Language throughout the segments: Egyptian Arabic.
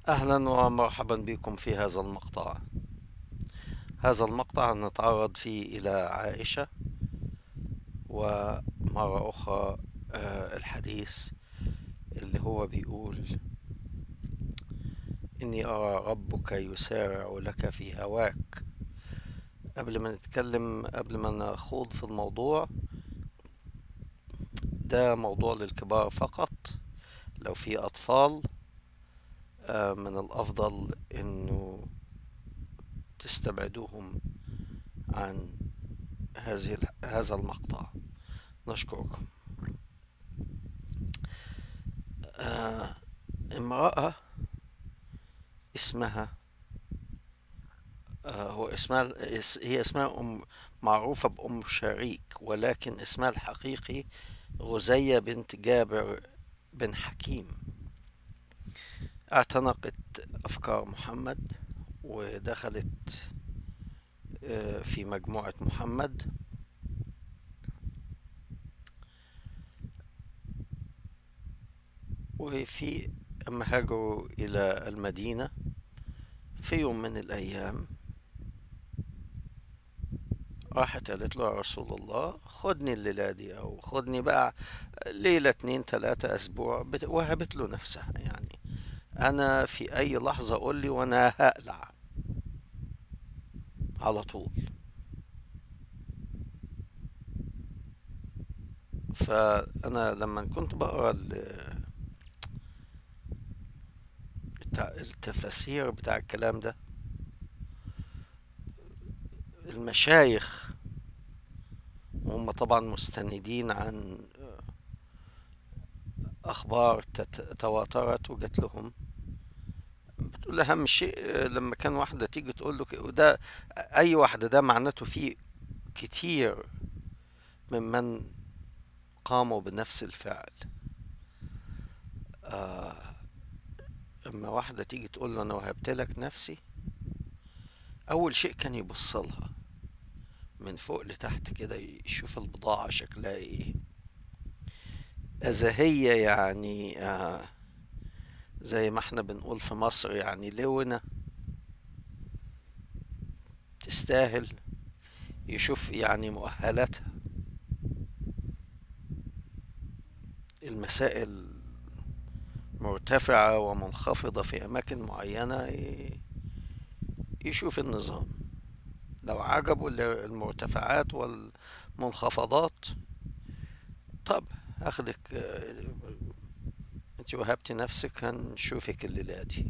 أهلا ومرحبا بكم في هذا المقطع هذا المقطع نتعرض فيه إلى عائشة ومرة أخرى آه، الحديث اللي هو بيقول إني أرى ربك يسارع لك في هواك قبل ما نتكلم قبل ما نخوض في الموضوع ده موضوع للكبار فقط لو في أطفال آه، من الأفضل إنه تستبعدوهم عن هذه هذا المقطع نشكركم آه، امرأة اسمها آه، هو اسمها هي اسمها أم معروفة بأم شريك ولكن اسمها الحقيقي غزية بنت جابر بن حكيم اعتنقت أفكار محمد ودخلت آه، في مجموعة محمد وفي أما هاجروا إلى المدينة في يوم من الأيام راحت قالت له يا رسول الله خدني الليلة دي أو خدني بقى ليلة اتنين تلاتة أسبوع بت- وهبت له نفسها يعني أنا في أي لحظة قول لي وأنا هقلع على طول فأنا لما كنت بقرا ال- التع- التفاسير بتاع الكلام ده المشايخ وهم طبعا مستندين عن أخبار تت- تواترت وجات لهم بتقول أهم شيء آه، لما كان واحدة تيجي تقول له ك- وده أي واحدة ده معناته فيه كتير ممن قاموا بنفس الفعل آه، اما واحدة تيجي تقول له انا وهبت لك نفسي اول شيء كان يبص لها من فوق لتحت كده يشوف البضاعة شكلها ايه اذا هي يعني آه زي ما احنا بنقول في مصر يعني لونة تستاهل يشوف يعني مؤهلاتها المسائل مرتفعة ومنخفضة في أماكن معينة ي- يشوف النظام لو عجبه ال- المرتفعات والمنخفضات طب هاخدك آه، انت وهبتي نفسك هنشوفك الليلة دي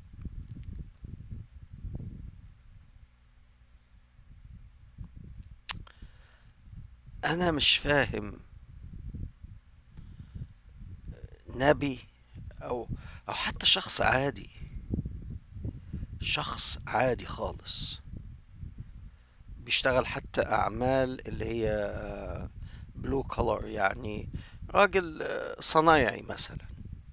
أنا مش فاهم نبي أو أو حتى شخص عادي شخص عادي خالص بيشتغل حتى أعمال اللي هي بلو كولر يعني راجل آه، صنايعي مثلا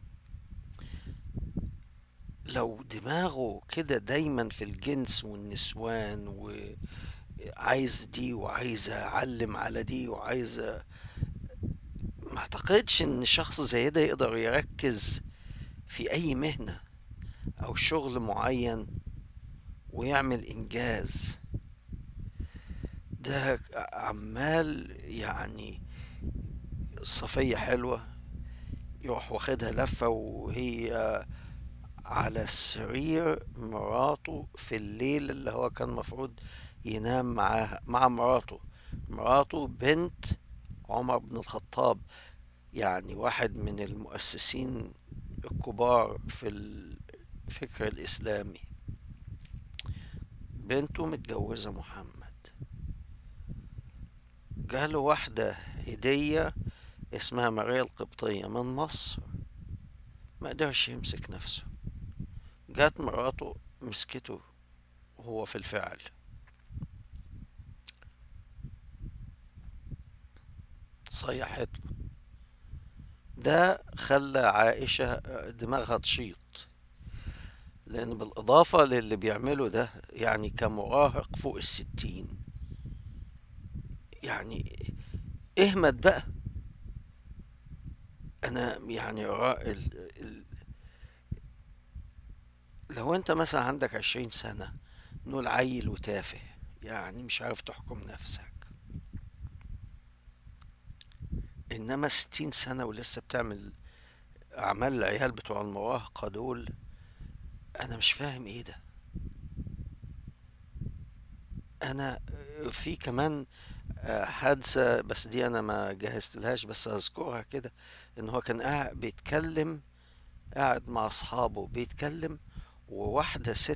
لو دماغه كده دايما في الجنس والنسوان وعايز دي وعايز أعلم على دي وعايز أ- ما اعتقدش ان شخص زي ده يقدر يركز في اي مهنة او شغل معين ويعمل انجاز ده عمال يعني صفية حلوة يروح واخدها لفة وهي على سرير مراته في الليل اللي هو كان مفروض ينام معاها مع مراته مراته بنت عمر بن الخطاب يعني واحد من المؤسسين الكبار في الفكر الإسلامي بنته متجوزة محمد جاله واحدة هدية اسمها ماريا القبطية من مصر ما قدرش يمسك نفسه جات مراته مسكته وهو في الفعل صيحت له ده خلى عائشة دماغها تشيط لأن بالإضافة للي بيعمله ده يعني كمراهق فوق الستين يعني اهمت بقى أنا يعني را- ال- ال- لو انت مثلا عندك عشرين سنة نقول عيل وتافه يعني مش عارف تحكم نفسك انما ستين سنة ولسه بتعمل اعمال العيال بتوع المراهقة دول انا مش فاهم ايه ده انا في كمان آه، حادثة بس دي انا ما جهزتلهاش بس اذكرها كده ان هو كان قاعد بيتكلم قاعد مع اصحابه بيتكلم وواحدة ست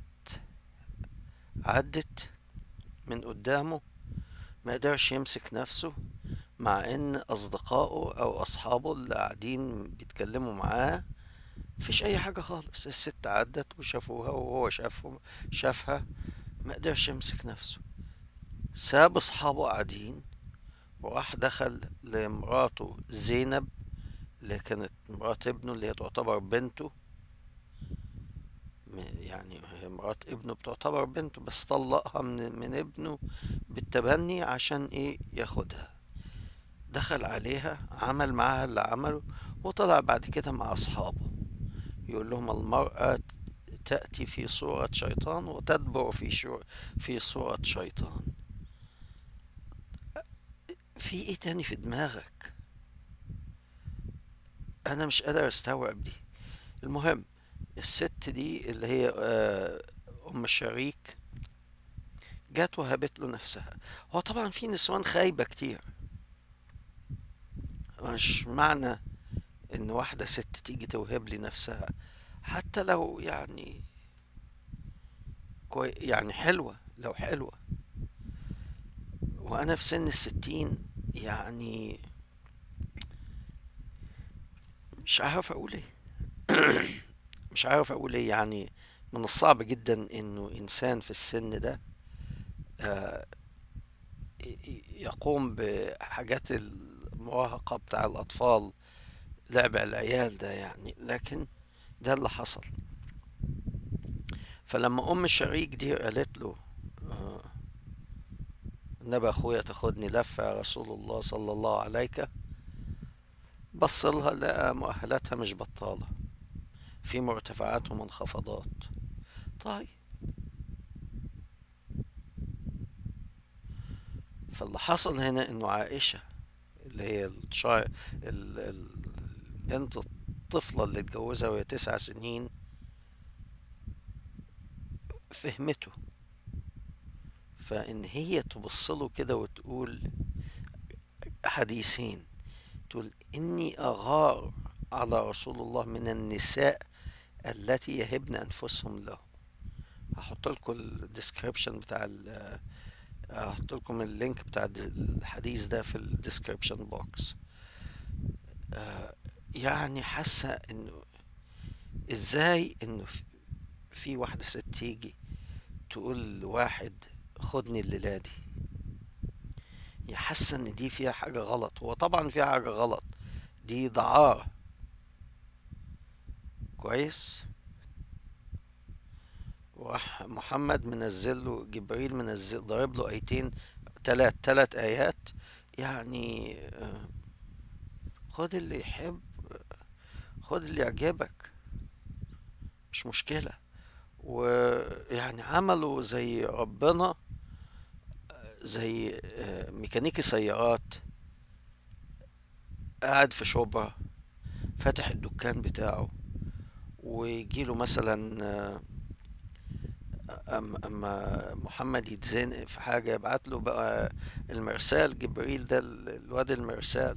عدت من قدامه ما قدرش يمسك نفسه مع ان اصدقائه او اصحابه اللي قاعدين بيتكلموا معاه مفيش اي حاجة خالص الست عدت وشافوها وهو شافهم شافها ما قدرش يمسك نفسه ساب اصحابه قاعدين وراح دخل لمراته زينب اللي كانت مرات ابنه اللي هي تعتبر بنته م- يعني هي مرات ابنه بتعتبر بنته بس طلقها من, من ابنه بالتبني عشان ايه ياخدها دخل عليها عمل معاها اللي عمله وطلع بعد كده مع اصحابه يقول لهم المرأة تأتي في صورة شيطان وتدبر في شو في صورة شيطان في ايه تاني في دماغك انا مش قادر استوعب دي المهم الست دي اللي هي آه، ام الشريك جت وهبت له نفسها هو طبعا في نسوان خايبة كتير مش معنى ان واحدة ست تيجي توهب لي نفسها حتى لو يعني كوي يعني حلوة لو حلوة وانا في سن الستين يعني مش عارف اقول ايه مش عارف اقول ايه يعني من الصعب جدا انه انسان في السن ده آه، ي- ي- يقوم بحاجات المراهقة بتاع الأطفال لعب العيال ده يعني لكن ده اللي حصل فلما أم الشريك دي قالت له آه، النبي أخويا تاخدني لفة يا رسول الله صلى الله عليك بص لها لقى مؤهلاتها مش بطالة في مرتفعات ومنخفضات طيب فاللي حصل هنا انه عائشة اللي هي الشا... ال... ال... البنت الطفلة اللي اتجوزها وهي تسع سنين فهمته فإن هي تبص له كده وتقول حديثين تقول إني أغار على رسول الله من النساء التي يهبن أنفسهم له هحط لكم الديسكريبشن بتاع ال هحط لكم اللينك بتاع الد- الحديث ده في الديسكريبشن بوكس يعني حاسة انه ازاي انه في- في واحدة ست تيجي تقول لواحد خدني الليلة دي هي حاسة ان دي فيها حاجة غلط هو طبعا فيها حاجة غلط دي دعارة كويس وراح محمد منزل له جبريل منزل ضارب له ايتين تلات تلات ايات يعني آه، خد اللي يحب خد اللي يعجبك مش مشكلة ويعني عملوا زي ربنا زي آه، ميكانيكي سيارات قاعد في شبرا فاتح الدكان بتاعه ويجيله مثلا آه، أم أما محمد يتزنق في حاجة يبعت له بقى المرسال جبريل ده ال- الواد المرسال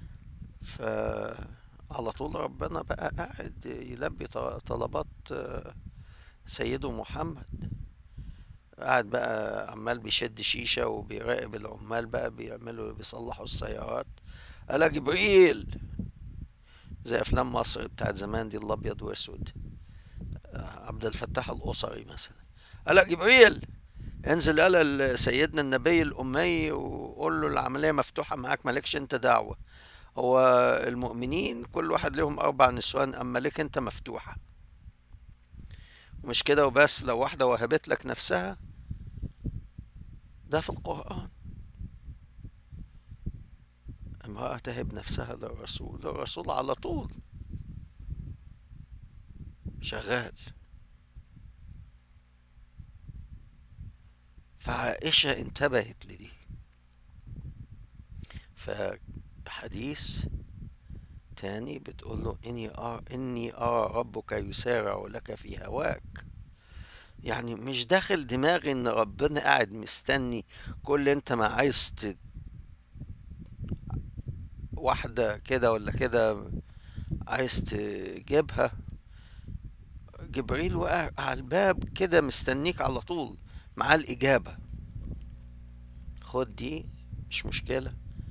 فعلى طول ربنا بقى قاعد يلبي ط- طلبات آه، سيده محمد قاعد بقى عمال بيشد شيشة وبيراقب العمال بقى بيعملوا بيصلحوا السيارات قال يا جبريل زي افلام مصر بتاعت زمان دي الابيض واسود آه، عبد الفتاح القصري مثلا قال يا جبريل انزل قال سيدنا النبي الأمي وقول له العملية مفتوحة معاك مالكش انت دعوة هو المؤمنين كل واحد لهم أربع نسوان أما لك انت مفتوحة ومش كده وبس لو واحدة وهبت لك نفسها ده في القرآن امرأة تهب نفسها للرسول الرسول على طول شغال فعائشة انتبهت لدي فحديث تاني بتقول له إني أرى, إني أرى ربك يسارع لك في هواك يعني مش داخل دماغي إن ربنا قاعد مستني كل أنت ما عايز ت... واحدة كده ولا كده عايز تجيبها جبريل وقع على الباب كده مستنيك على طول مع الإجابة خد دي مش مشكلة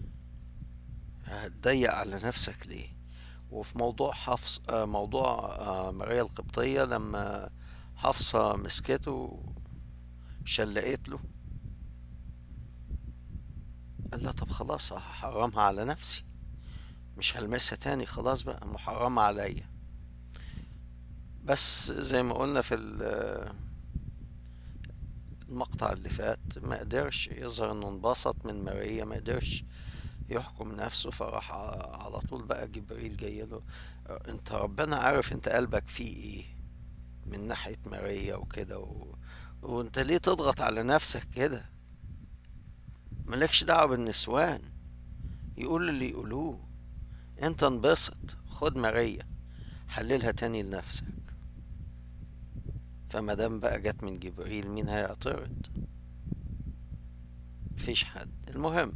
هتضيق على نفسك ليه وفي موضوع حفص آه، موضوع آه، ماريا القبطية لما حفصة مسكته شلقت له قال لها طب خلاص هحرمها على نفسي مش هلمسها تاني خلاص بقى محرمة عليا بس زي ما قلنا في المقطع اللي فات ما قدرش يظهر انه انبسط من ماريا ما قدرش يحكم نفسه فراح على طول بقى جبريل جاي له انت ربنا عارف انت قلبك فيه ايه من ناحية ماريا وكده و... وانت ليه تضغط على نفسك كده ملكش دعوة بالنسوان يقول اللي يقولوه انت انبسط خد ماريا حللها تاني لنفسك فما دام بقى جت من جبريل مين هيعترض مفيش حد المهم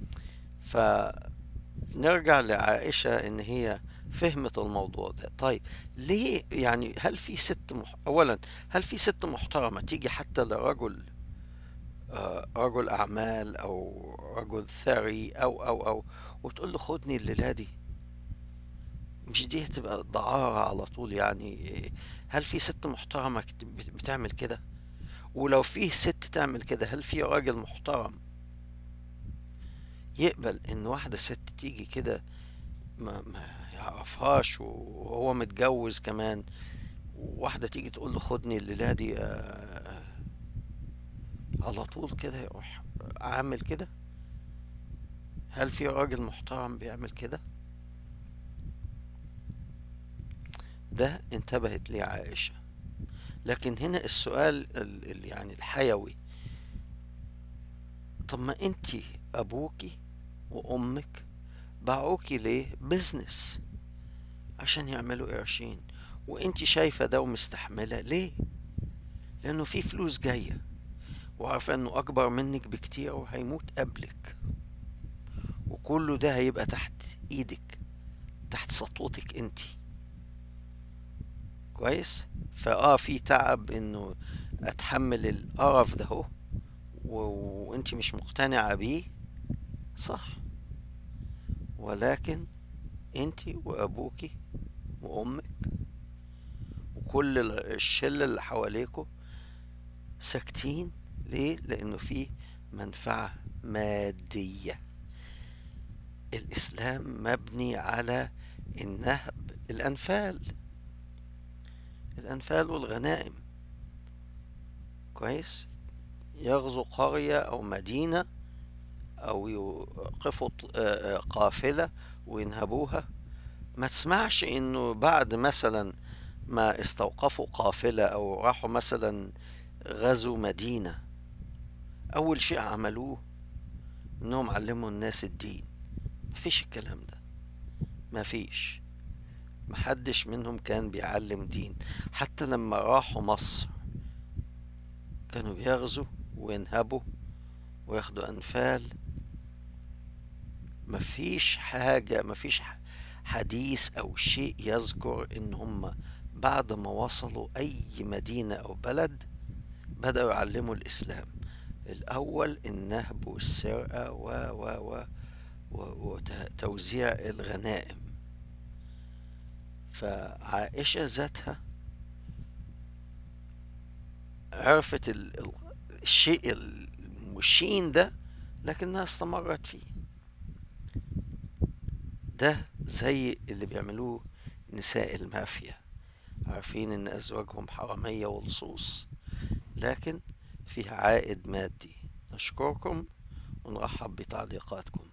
فنرجع لعائشة ان هي فهمت الموضوع ده طيب ليه يعني هل في ست مح... اولا هل في ست محترمة تيجي حتى لرجل آه رجل اعمال او رجل ثري او او او وتقول له خدني الليلة دي مش دي هتبقى دعارة على طول يعني هل في ست محترمة بتعمل كده ولو في ست تعمل كده هل في راجل محترم يقبل ان واحدة ست تيجي كده ما, ما يعرفهاش وهو متجوز كمان واحدة تيجي تقول له خدني الليلة دي آه، على طول كده يروح عامل كده هل في راجل محترم بيعمل كده ده انتبهت ليه عائشة لكن هنا السؤال يعني الحيوي طب ما انت ابوكي وامك باعوكي ليه بزنس عشان يعملوا قرشين وانت شايفة ده ومستحملة ليه لانه في فلوس جاية وعارفة انه اكبر منك بكتير وهيموت قبلك وكله ده هيبقى تحت ايدك تحت سطوتك انتي كويس فاه في تعب انه اتحمل القرف ده هو وانت مش مقتنعة بيه صح ولكن انت وابوكي وامك وكل الشلة اللي حواليكوا ساكتين ليه لانه في منفعة مادية الاسلام مبني على النهب الانفال الأنفال والغنائم كويس يغزو قرية أو مدينة أو يوقفوا آه، آه، قافلة وينهبوها ما تسمعش إنه بعد مثلا ما استوقفوا قافلة أو راحوا مثلا غزوا مدينة أول شيء عملوه إنهم علموا الناس الدين مفيش الكلام ده مفيش محدش منهم كان بيعلم دين حتى لما راحوا مصر كانوا بيغزوا وينهبوا وياخدوا أنفال مفيش حاجة مفيش حديث أو شيء يذكر إن هم بعد ما وصلوا أي مدينة أو بلد بدأوا يعلموا الإسلام الأول النهب والسرقة و و و وتوزيع الغنائم فعائشة ذاتها عرفت الشيء المشين ده لكنها استمرت فيه ده زي اللي بيعملوه نساء المافيا عارفين ان ازواجهم حرامية ولصوص لكن فيها عائد مادي نشكركم ونرحب بتعليقاتكم